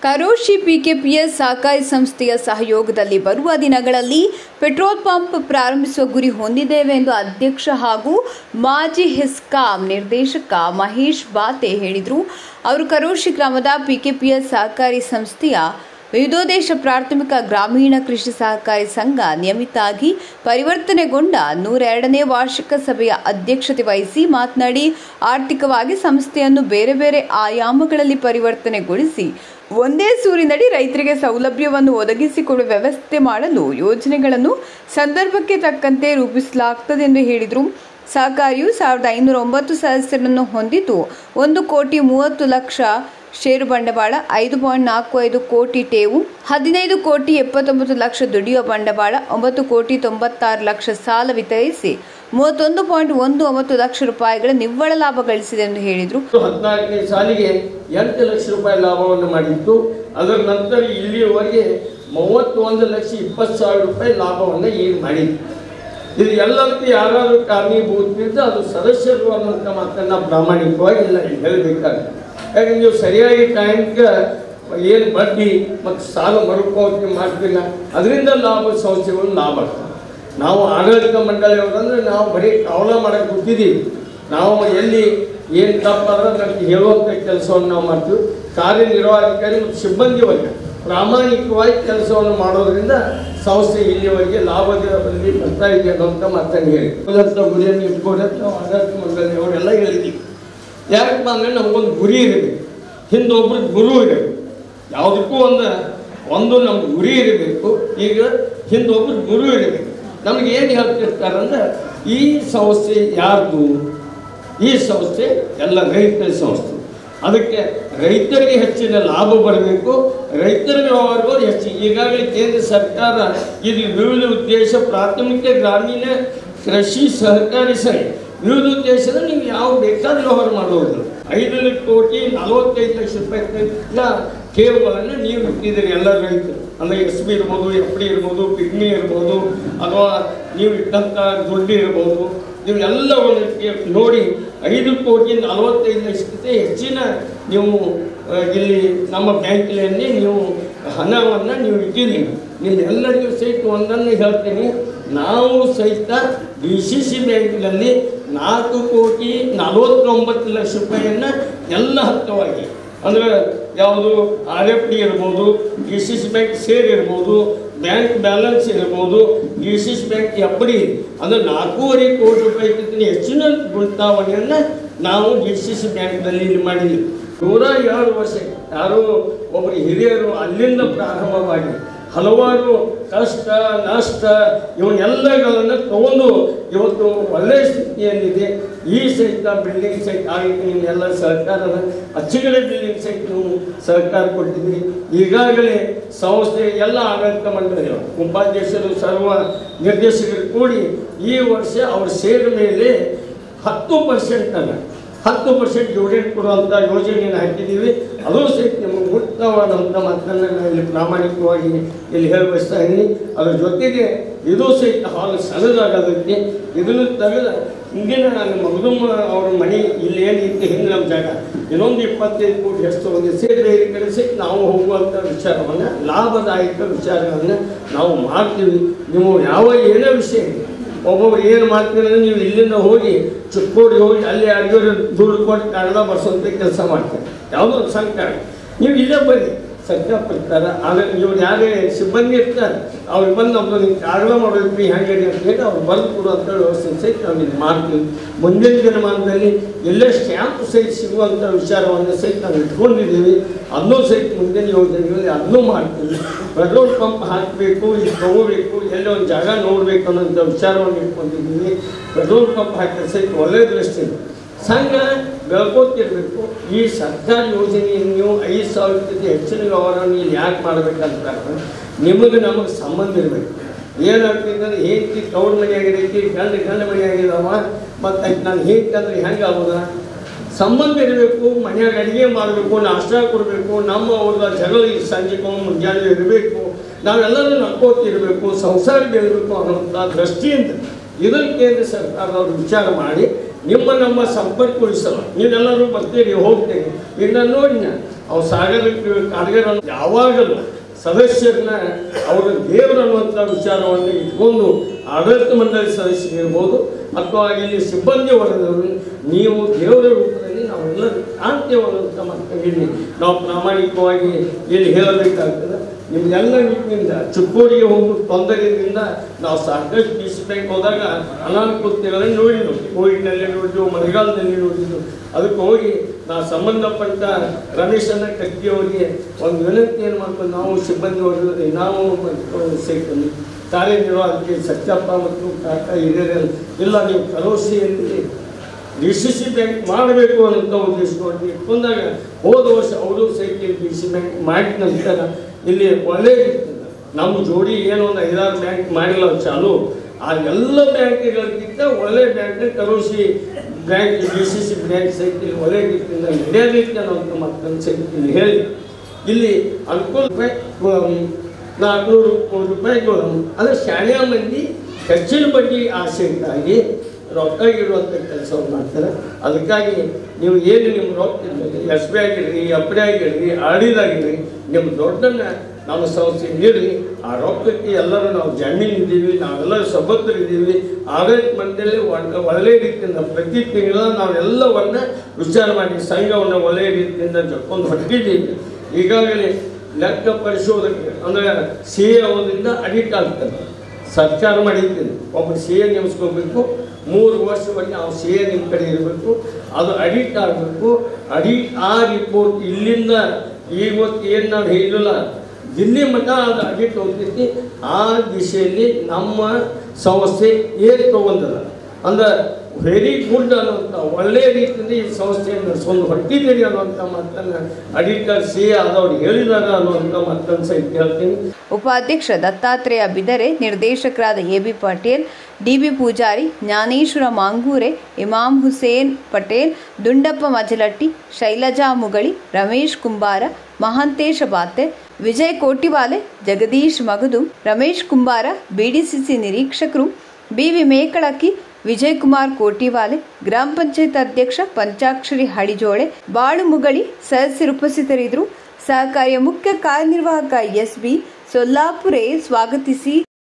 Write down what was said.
Karoshi PKPS ಸಹಕಾರಿ ಸಂಸ್ಥೆಯ ಸಹಯೋಗದಲ್ಲಿ ಬರುವ ದಿನಗಳಲ್ಲಿ ಪೆಟ್ರೋಲ್ ಪಂಪ್ ಪ್ರಾರಂಭಿಸುವ ಗುರಿ ಹೊಂದಿದ್ದೇವೆ ಎಂದು ಅಧ್ಯಕ್ಷ ಹಾಗೂ ಮಾಜಿ ಹೆಸ್ಕಾಂ ನಿರ್ದೇಶಕ ಮಹೇಶ್ ಬಾತೆ ಹೇಳಿದರು ಅವರು ಕರೋಶಿ ಗ್ರಾಮದ ಪಿಕೆಪಿಎಸ್ ಸಹಕಾರಿ ಸಂಸ್ಥೆಯ ವಿವಿಧೋದ್ದೇಶ ಪ್ರಾಥಮಿಕ ಗ್ರಾಮೀಣ ಕೃಷಿ ಸಹಕಾರಿ ಸಂಘ ನಿಯಮಿತಾಗಿ ಪರಿವರ್ತನೆಗೊಂಡ ನೂರೆರಡನೇ ವಾರ್ಷಿಕ ಸಭೆಯ ಅಧ್ಯಕ್ಷತೆ ವಹಿಸಿ ಮಾತನಾಡಿ ಆರ್ಥಿಕವಾಗಿ ಸಂಸ್ಥೆಯನ್ನು ಬೇರೆ ಬೇರೆ ಆಯಾಮಗಳಲ್ಲಿ ಪರಿವರ್ತನೆಗೊಳಿಸಿ ಒಂದೇ ಸೂರಿನಡಿ ರೈತರಿಗೆ ಸೌಲಭ್ಯವನ್ನು ಒದಗಿಸಿಕೊಡುವ ವ್ಯವಸ್ಥೆ ಮಾಡಲು ಯೋಜನೆಗಳನ್ನು ಸಂದರ್ಭಕ್ಕೆ ತಕ್ಕಂತೆ ರೂಪಿಸಲಾಗುತ್ತದೆ ಎಂದು ಹೇಳಿದರು ಸಹಕಾರಿಯು ಸಾವಿರದ ಐನೂರ ಒಂಬತ್ತು ಸದಸ್ಯರನ್ನು ಹೊಂದಿದ್ದು ಒಂದು ಕೋಟಿ ಮೂವತ್ತು ಲಕ್ಷ ಷೇರು ಬಂಡವಾಳ ಐದು ಪಾಯಿಂಟ್ ನಾಲ್ಕು ಐದು ಕೋಟಿ ಠೇವು ಹದಿನೈದು ಕೋಟಿ ಎಪ್ಪತ್ತೊಂಬತ್ತು ಲಕ್ಷ ದುಡಿಯುವ ಬಂಡವಾಳ ಒಂಬತ್ತು ಕೋಟಿ ತೊಂಬತ್ತಾರು ಲಕ್ಷ ಸಾಲ ವಿತರಿಸಿ ಮೂವತ್ತೊಂದು ಪಾಯಿಂಟ್ ಒಂದು ಒಂಬತ್ತು ಲಕ್ಷ ರೂಪಾಯಿಗಳ ನಿವ್ವಳ ಲಾಭ ಗಳಿಸಿದೆ ಎಂದು ಹೇಳಿದರು ಹದಿನಾಲ್ಕನೇ ಸಾಲಿಗೆ ಎಂಟು ಲಕ್ಷ ರೂಪಾಯಿ ಲಾಭವನ್ನು ಮಾಡಿತ್ತು ಅದರ ನಂತರ ಇಲ್ಲಿಯವರೆಗೆ ಮೂವತ್ತೊಂದು ಲಕ್ಷ ಇಪ್ಪತ್ತು ಸಾವಿರ ರೂಪಾಯಿ ಲಾಭವನ್ನು ಈಗ ಮಾಡಿತ್ತು ಇದು ಎಲ್ಲದಕ್ಕೂ ಯಾರಾದರೂ ಕಾರಣೀಭೂತರಿದ್ದು ಅದು ಸದಸ್ಯರು ಅನ್ನುವಂಥ ಮಾತನ್ನು ಪ್ರಾಮಾಣಿಕವಾಗಿ ಇಲ್ಲ ಹೇಳಬೇಕಾಗುತ್ತೆ ಯಾಕಂದ್ರೆ ನೀವು ಸರಿಯಾಗಿ ಟೈಮ್ಗೆ ಏನು ಬಡ್ಡಿ ಮತ್ತು ಸಾಲ ಮರುಪಾವತಿ ಮಾಡ್ತಿಲ್ಲ ಅದರಿಂದ ಲಾಭ ಸಂಸ್ಥೆಗಳು ಲಾಭ ಆಗ್ತವೆ ನಾವು ಆಡಳಿತ ಮಂಡಳಿಯವರಂದ್ರೆ ನಾವು ಬರೀ ಕಾವಲ ಮಾಡಕ್ಕೆ ಕೂತಿದ್ದೀವಿ ನಾವು ಎಲ್ಲಿ ಏನು ತಪ್ಪಾದ್ರೆ ನಮಗೆ ಹೇಳುವಂಥ ಕೆಲಸವನ್ನು ನಾವು ಮಾಡ್ತೀವಿ ಕಾರ್ಯನಿರ್ವಾಹಕಾರಿ ಮತ್ತು ಸಿಬ್ಬಂದಿ ವರ್ಗ ಪ್ರಾಮಾಣಿಕವಾಗಿ ಕೆಲಸವನ್ನು ಮಾಡೋದ್ರಿಂದ ಸಂಸ್ಥೆ ಇಲ್ಲಿವರೆಗೆ ಲಾಭದಲ್ಲಿ ಬರ್ತಾ ಇದೆ ಅನ್ನೋಂಥ ಮಾತನ್ನು ಹೇಳಿ ಮೂಲಂಥ ಗುರಿಯನ್ನು ಇಟ್ಕೊಂಡು ನಾವು ಆಡಳಿತ ಮಂಡಳಿಯವರೆಲ್ಲ ಹೇಳಿದ್ದೀವಿ ಯಾಕಪ್ಪ ಅಂದರೆ ನಮಗೊಂದು ಗುರಿ ಇರಬೇಕು ಹಿಂದೊಬ್ಬರು ಗುರು ಇರಬೇಕು ಯಾವುದಕ್ಕೂ ಒಂದು ಒಂದು ನಮ್ಗೆ ಗುರಿ ಇರಬೇಕು ಈಗ ಹಿಂದೊಬ್ಬರು ಗುರು ಇರಬೇಕು ನಮ್ಗೆ ಏನು ಹೇಳ್ತಿರ್ತಾರಂದ್ರೆ ಈ ಸಂಸ್ಥೆ ಯಾರ್ದು ಈ ಸಂಸ್ಥೆ ಎಲ್ಲ ರೈತರ ಸಂಸ್ಥೆ ಅದಕ್ಕೆ ರೈತರಿಗೆ ಹೆಚ್ಚಿನ ಲಾಭ ಬರಬೇಕು ರೈತರ ವ್ಯವಹಾರಗಳು ಹೆಚ್ಚು ಈಗಾಗಲೇ ಕೇಂದ್ರ ಸರ್ಕಾರ ಇದು ವಿವಿಧ ಉದ್ದೇಶ ಪ್ರಾಥಮಿಕ ಗ್ರಾಮೀಣ ಕೃಷಿ ಸಹಕಾರಿ ಸಂಘ ವಿವಿಧ ಉದ್ದೇಶದ ನೀವು ಯಾವ ಬೇಕಾದ ವ್ಯವಹಾರ ಮಾಡಬಹುದು ಐದು ಕೋಟಿ ನಲವತ್ತೈದು ಲಕ್ಷ ರೂಪಾಯಿ ಠೇವುಗಳನ್ನು ನೀವು ಇಟ್ಟಿದ್ದೀರಿ ಎಲ್ಲ ರೈತರು ಅಂದರೆ ಎಸ್ ಬಿ ಇರ್ಬೋದು ಎಫ್ ಡಿ ಇರ್ಬೋದು ಪಿಗ್ಮಿ ಇರ್ಬೋದು ಅಥವಾ ನೀವು ಇಟ್ಟಂಥ ದುಡ್ಡು ಇರ್ಬೋದು ನೀವು ಎಲ್ಲವನ್ನು ನೋಡಿ ಐದು ಕೋಟಿ ನಲವತ್ತೈದು ಲಕ್ಷಕ್ಕಿಂತ ಹೆಚ್ಚಿನ ನೀವು ಆ, ಇಲ್ಲಿ ನಮ್ಮ ಬ್ಯಾಂಕಿನಲ್ಲಿ ನೀವು ಹಣವನ್ನು ನೀವು ಇಟ್ಟಿದ್ದೀರಿ ನಿಮ್ಮೆಲ್ಲರಿಗೂ ಸಹಿತ ಒಂದನ್ನು ಹೇಳ್ತೀನಿ ನಾವು ಸಹಿತ ಡಿ ಸಿ ಸಿ ಬ್ಯಾಂಕಿನಲ್ಲಿ ನಾಲ್ಕು ಕೋಟಿ ನಲವತ್ತೊಂಬತ್ತು ಲಕ್ಷ ರೂಪಾಯಿಯನ್ನು ಎಲ್ಲ ಹಂತವಾಗಿ ಅಂದರೆ ಯಾವುದು ಆರ್ ಎಫ್ ಡಿ ಇರ್ಬೋದು D C C bank share ಇರ್ಬೋದು ಬ್ಯಾಂಕ್ ಬ್ಯಾಲೆನ್ಸ್ ಇರ್ಬೋದು D C C bank F D ಅಂದರೆ ನಾಲ್ಕೂವರೆ ಕೋಟಿ ರೂಪಾಯಿಗಿಂತ ಹೆಚ್ಚಿನ ಉಳಿತಾವಣೆಯನ್ನು ನಾವು ಡಿ ಸಿ ಸಿ ಬ್ಯಾಂಕ್ನಲ್ಲಿ ಇಲ್ಲಿ ಮಾಡಿದ್ದೀವಿ ನೂರ ಎರಡು ವರ್ಷ ಯಾರೋ ಒಬ್ಬರು ಹಿರಿಯರು ಅಲ್ಲಿಂದ ಪ್ರಾರಂಭವಾಗಿ ಹಲವಾರು ಕಷ್ಟ ನಷ್ಟ ಇವನ್ನೆಲ್ಲಗಳನ್ನು ತಗೊಂಡು ಇವತ್ತು ಒಳ್ಳೆಯ ಸ್ಥಿತಿಯಲ್ಲಿದೆ ಈ ಸಹಿತ ಬಿಲ್ಡಿಂಗ್ ಸಹಿತ ಆಗಿ ನಿಮ್ಮೆಲ್ಲ ಸಹಕಾರದ ಅಚ್ಚುಗಡೆ ಬಿಲ್ಡಿಂಗ್ ಸಹಿತ ನೀವು ಸಹಕಾರ ಕೊಟ್ಟಿದ್ದೀರಿ ಈಗಾಗಲೇ ಸಂಸ್ಥೆ ಎಲ್ಲ ಆಡಳಿತ ಮಂಡಳಿಗಳು ಉಪಾಧ್ಯಕ್ಷರು ಸರ್ವ ನಿರ್ದೇಶಕರು ಕೂಡಿ ಈ ವರ್ಷ ಅವ್ರ ಸೇರ ಮೇಲೆ ಹತ್ತು ಪರ್ಸೆಂಟನ್ನು ಹತ್ತು ಪರ್ಸೆಂಟ್ ಡಿವಿಡೆಂಟ್ ಕೊಡುವಂಥ ಯೋಜನೆಯನ್ನು ಹಾಕಿದ್ದೀವಿ ಅದು ಸಹಿತ ನಿಮಗೆ ಉತ್ತಮವಾದಂಥ ಮಾತನ್ನು ನಾನು ಇಲ್ಲಿ ಪ್ರಾಮಾಣಿಕವಾಗಿ ಇಲ್ಲಿ ಹೇಳಿ ಬಯಸ್ತಾ ಇದ್ದೀನಿ ಅದ್ರ ಜೊತೆಗೆ ಇದು ಸಹಿತ ಹಾಲು ಸಣ್ಣದಾಗೋದಕ್ಕೆ ಇದನ್ನು ತೆಗೆದ ಹಿಂದಿನ ನಮ್ಮ ಮಗದುಮ್ಮ ಅವ್ರ ಮನೆ ಇಲ್ಲಿ ಏನಿತ್ತು ಹಿಂದೆ ನಮ್ಮ ಜಾಗ ಇನ್ನೊಂದು ಇಪ್ಪತ್ತೈದು ಕೋಟಿ ಎಷ್ಟು ಒಂದು ಸೇರಿ ಬೇರೆ ಕಡೆ ಸಹಿತ ನಾವು ಹೋಗುವಂಥ ವಿಚಾರವನ್ನು ಲಾಭದಾಯಕ ವಿಚಾರಗಳನ್ನು ನಾವು ಮಾಡ್ತೀವಿ ನೀವು ಯಾವ ಏನೇ ವಿಷಯ ಒಬ್ಬೊಬ್ರು ಏನು ಮಾಡ್ತೀರಿ ಅಂದ್ರೆ ನೀವು ಇಲ್ಲಿಂದ ಹೋಗಿ ಚಿಕ್ಕೋಡಿಗೆ ಹೋಗಿ ಅಲ್ಲಿ ಯಾರಿಗೂ ದುಡ್ಡು ಕೊಟ್ಟು ಕಾಗದ ಬರ್ಸೋಂಥ ಕೆಲಸ ಮಾಡ್ತಾರೆ ಯಾವುದೋ ಒಂದು ಸಂಕಟ ನೀವು ಇಲ್ಲೇ ಬನ್ನಿ ಸಂಕಲ್ಪ ಇರ್ತಾರೆ ಆಗ ಇವ್ರು ಯಾರೇ ಸಿಬ್ಬಂದಿ ಇರ್ತಾರೆ ಅವ್ರಿಗೆ ಬಂದು ನಮ್ಮದು ನೀವು ಕಾಗದ ಮಾಡೋದ್ರಿ ಹೆಂಗೆ ಅಂತ ಹೇಳಿ ಅವ್ರು ಬರೆದು ಕೊಡುವಂಥ ವ್ಯವಸ್ಥೆ ಸಹಿತ ನಾವು ಇದು ಮಾಡ್ತೀವಿ ಮುಂದಿನ ದಿನಮಾನದಲ್ಲಿ ಎಲ್ಲೇ ಸ್ಟ್ಯಾಂಪ್ ಸಹಿತ ಸಿಗುವಂಥ ವಿಚಾರವನ್ನು ಸಹಿತ ನಾವು ಇಟ್ಕೊಂಡಿದ್ದೀವಿ ಅದನ್ನೂ ಸಹಿತ ಮುಂದಿನ ಯೋಜನೆಗಳಲ್ಲಿ ಅದನ್ನೂ ಮಾಡ್ತೀವಿ ಪೆಟ್ರೋಲ್ ಪಂಪ್ ಹಾಕಬೇಕು ಇದು ತಗೋಬೇಕು ಎಲ್ಲಿ ಒಂದು ಜಾಗ ನೋಡಬೇಕು ಅನ್ನೋಂಥ ವಿಚಾರವನ್ನು ಇಟ್ಕೊಂಡಿದ್ದೀವಿ ಪೆಟ್ರೋಲ್ ಪಂಪ್ ಹಾಕಿದ್ರೆ ಸಹಿತ ಒಳ್ಳೆಯ ದೃಷ್ಟಿಯಿಂದ ಸಂಘ ಬೆಳ್ಕೋತಿರ್ಬೇಕು ಈ ಸರ್ಕಾರಿ ಯೋಜನೆಯನ್ನು ನೀವು ಐದು ಸಾವಿರಕ್ಕಿಂತ ಹೆಚ್ಚಿನ ವ್ಯವಹಾರವನ್ನು ಇಲ್ಲಿ ಯಾಕೆ ಮಾಡ್ಬೇಕಂತಾರೆ ನಿಮಗೆ ನಮಗೆ ಸಂಬಂಧ ಇರಬೇಕು ಏನಾಗ್ತದೆ ಅಂದ್ರೆ ಹೆಂಡತಿ ತವ್ರ ಮನೆ ಆಗಿರೈತಿ ಗಂಡ ಗಂಡ ಮನೆ ಆಗಿದಾವ ಮತ್ತು ನಾನು ಹೆಂಡತಿ ಅಂದ್ರೆ ಹೆಂಗೆ ಆಗೋದ ಸಂಬಂಧ ಇರಬೇಕು ಮನೆಯಾಗ ಅಡುಗೆ ಮಾಡಬೇಕು ನಾಷ್ಟ ಕೊಡಬೇಕು ನಮ್ಮ ಅವ್ರದ ಜಗಳ ಈ ಸಂಜೆಗೂ ಮುಂಜಾನೆ ಇರಬೇಕು ನಾವೆಲ್ಲರೂ ನಕ್ಕೋತಿರ್ಬೇಕು ಸಂಸಾರ ಬೆಳಬೇಕು ಅನ್ನೋಂಥ ದೃಷ್ಟಿಯಿಂದ ಇದನ್ನು ಕೇಂದ್ರ ಸರ್ಕಾರದವರು ವಿಚಾರ ಮಾಡಿ ನಿಮ್ಮ ನಮ್ಮ ಸಂಪರ್ಕಗೊಳಿಸಲ್ಲ ನೀವೆಲ್ಲರೂ ಬರ್ತೀರಿ ಹೋಗ್ತೀರಿ ಈಗ ನಾನು ನೋಡಿ ಅವ್ರು ಸಾಗರ ಕಾಡ್ಗರ ಯಾವಾಗಲೂ ಸದಸ್ಯರನ್ನ ಅವರ ದೇವರು ಅನ್ನುವಂಥ ವಿಚಾರವನ್ನು ಇಟ್ಕೊಂಡು ಆಡಳಿತ ಮಂಡಳಿ ಸದಸ್ಯರಿರ್ಬೋದು ಅಥವಾ ಇಲ್ಲಿ ಸಿಬ್ಬಂದಿ ವರ್ಗದವರು ನೀವು ದೇವರ ರೂಪದಲ್ಲಿ ನಾವೆಲ್ಲರೂ ಕಾಣ್ತೇವೆ ಅನ್ನುವಂಥ ಮಾತನ್ನ ಇಲ್ಲಿ ನಾವು ಪ್ರಾಮಾಣಿಕವಾಗಿ ಇಲ್ಲಿ ಹೇಳಬೇಕಾಗ್ತದೆ ನಿಮ್ಗೆಲ್ಲ ನಿಮ್ಮಿಂದ ಚಿಕ್ಕೋಡಿಗೆ ಹೋಗೋ ತೊಂದರೆಯಿಂದ ನಾವು ಸಾಕಷ್ಟು ಬಿ ಸಿ ಬ್ಯಾಂಕ್ ಹೋದಾಗ ಅನಾನುಕೂಲತೆಗಳನ್ನು ನೋಡಿದ್ವು ಕೋವಿಡ್ನಲ್ಲಿ ನೋಡಿದ್ವು ಮಳೆಗಾಲದಲ್ಲಿ ನೋಡಿದ್ವು ಅದಕ್ಕೆ ಹೋಗಿ ನಾವು ಸಂಬಂಧಪಟ್ಟ ರಮೇಶನ ಕಟ್ಟಿ ಅವರಿಗೆ ಒಂದು ವಿನಂತಿಯನ್ನು ಮಾಡ್ಕೊಂಡು ನಾವು ಸಿಬ್ಬಂದಿ ವರ್ಗದಲ್ಲಿ ನಾವು ಮಾಡ್ಕೊಂಡು ಸೇರ್ಕೊಂಡು ಕಾರ್ಯನಿರ್ವಾಹಕರಿಗೆ ಸತ್ಯಪ್ಪ ಮತ್ತು ಕಾಕ ಹಿರಿಯರೆಲ್ಲ ಇಲ್ಲ ನೀವು ಕರೋಸಿಯಲ್ಲಿ ಡಿ ಸಿ ಸಿ ಬ್ಯಾಂಕ್ ಮಾಡಬೇಕು ಅನ್ನೋ ಉದ್ದೇಶವಾಗಿ ಇಟ್ಕೊಂಡಾಗ ಹೋದ ವರ್ಷ ಅವರು ಸಹಿತ ಡಿ ಸಿ ಬ್ಯಾಂಕ್ ಮಾಡಿದ ನಂತರ ಇಲ್ಲಿ ಒಳ್ಳೆ ನಮ್ಮ ಜೋಡಿ ಏನೋ ಒಂದು ಐದಾರು ಬ್ಯಾಂಕ್ ಮಾಡಿಲ್ಲ ಚಾಲು ಆ ಎಲ್ಲ ಬ್ಯಾಂಕ್ಗಳಿಗಿಂತ ಒಳ್ಳೆ bank Karoshi bank D C C bank ಸಹಿತ ಇಲ್ಲಿ ಒಳ್ಳೆ ರೀತಿಯಿಂದ ನಡೆಯಲಿಕ್ಕೆ ಅನ್ನೋ ಮಾತನ್ನು ಸಹಿತ ಇಲ್ಲಿ ಹೇಳಿ ಇಲ್ಲಿ ಅನುಕೂಲ ರೂಪಾಯಿ ನಾಲ್ಕುನೂರು ಕೋಟಿ ರೂಪಾಯಿಗಳು ಅಂದರೆ ಶಾಲೆಯ ಮಂದಿ ಹೆಚ್ಚಿನ ಬಡ್ಡಿ ಆಸೆಗಾಗಿ ರೊಕ್ಕ ಇಡುವಂಥ ಕೆಲಸವನ್ನು ಮಾಡ್ತಾರೆ ಅದಕ್ಕಾಗಿ ನೀವು ಏನು ನಿಮ್ಮ ರೊಕ್ಕ ಎಸ್ ಬಿ ಆಗಿರಲಿ ಎಫ್ ಡಿ ಆಗಿರಲಿ ಆರ್ ಡಿದಾಗಿರಲಿ ನಿಮ್ಮ ದೊಡ್ಡನ್ನ ನಮ್ಮ ಸಂಸ್ಥೆ ನೀಡಿ ಆ ರೊಕ್ಕಕ್ಕೆ ಎಲ್ಲರೂ ನಾವು ಜಾಮೀನು ಇದ್ದೀವಿ ನಾವೆಲ್ಲರೂ ಸಬದ್ಧರಿದ್ದೀವಿ ಆಡಳಿತ ಮಂಡಳಿ ಒಳ್ಳೆ ಒಳ್ಳೆ ರೀತಿಯಿಂದ ಪ್ರತಿ ತಿಂಗಳ ನಾವೆಲ್ಲವನ್ನ ವಿಚಾರ ಮಾಡಿ ಸಂಘವನ್ನು ಒಳ್ಳೆಯ ರೀತಿಯಿಂದ ಜೊಕ್ಕೊಂಡು ಹೊರಟಿದ್ದೀವಿ ಈಗಾಗಲೇ ಲೆಕ್ಕ ಪರಿಶೋಧಕ್ಕೆ ಅಂದರೆ ಸಿ ಎ ಅವರಿಂದ ಅಡಿಟ್ ಆಗ್ತದೆ ಸರ್ಕಾರ ಮಾಡಿದ್ದೀನಿ ಒಬ್ಬರು ಸಿ ಎ ನೇಮಿಸ್ಕೋಬೇಕು ಮೂರು ವರ್ಷವರೆಗೆ ನಾವು ಸಿ ಎ ನಿಮ್ಮ ಕಡೆ ಇರಬೇಕು ಅದು ಅಡಿಟ್ ಆಗಬೇಕು ಅಡಿಟ್ ಆ ರಿಪೋರ್ಟ್ ಇಲ್ಲಿಂದ ಇವತ್ತು ಏನು ನಾವು ಹೇಳಿಲ್ಲ ದಿಲ್ಲಿ ಮಟ್ಟ ಅದು ಅಡಿಟ್ ಹೋಗ್ತೈತಿ ಆ ದಿಶೆಯಲ್ಲಿ ನಮ್ಮ ಸಂಸ್ಥೆ ಏನು ತಗೊಂಡದ ಅಂದ್ರೆ ವೆರಿ ಗುಡ್ ಅನ್ನುವಂಥ ಒಳ್ಳೆಯ ರೀತಿಯಿಂದ ಈ ಸಂಸ್ಥೆಯನ್ನು ನಡೆಸ್ಕೊಂಡು ಹೊರಟಿದ್ದೀರಿ ಅನ್ನುವಂಥ ಮಾತನ್ನು ಅಡಿಟರ್ ಸಿ ಆದವ್ರು ಹೇಳಿದಾರ ಅನ್ನುವಂಥ ಮಾತನ್ನು ಸಹಿತ ಹೇಳ್ತೀನಿ ಉಪಾಧ್ಯಕ್ಷ ದತ್ತಾತ್ರೇಯ ಬಿದರೆ ನಿರ್ದೇಶಕರಾದ A B Patel D B Pujari Jnaneshwar Mangure Imam Hussain Patel Dundappa Majalatti Shailaja Mugali Ramesh Kumbara Mahantesha Bathe Vijay Kotiwale Jagadish Magadu Ramesh Kumbara BDCC ನಿರೀಕ್ಷಕರು ಬಿವಿ ಮೇಕಳಕ್ಕಿ ವಿಜಯ್ ಕುಮಾರ್ ಕೋಟಿವಾಲೆ ಗ್ರಾಮ ಪಂಚಾಯತ್ ಅಧ್ಯಕ್ಷ ಪಂಚಾಕ್ಷರಿ ಹಳಿಜೋಳೆ ಬಾಳು ಮುಗಳಿ ಸದಸ್ಯರು ಉಪಸ್ಥಿತರಿದ್ದರು ಸಹಕಾರಿಯ ಮುಖ್ಯ ಕಾರ್ಯನಿರ್ವಾಹಕ ಎಸ್ ಬಿ ಸೊಲ್ಲಾಪುರೆ ಸ್ವಾಗತಿಸಿ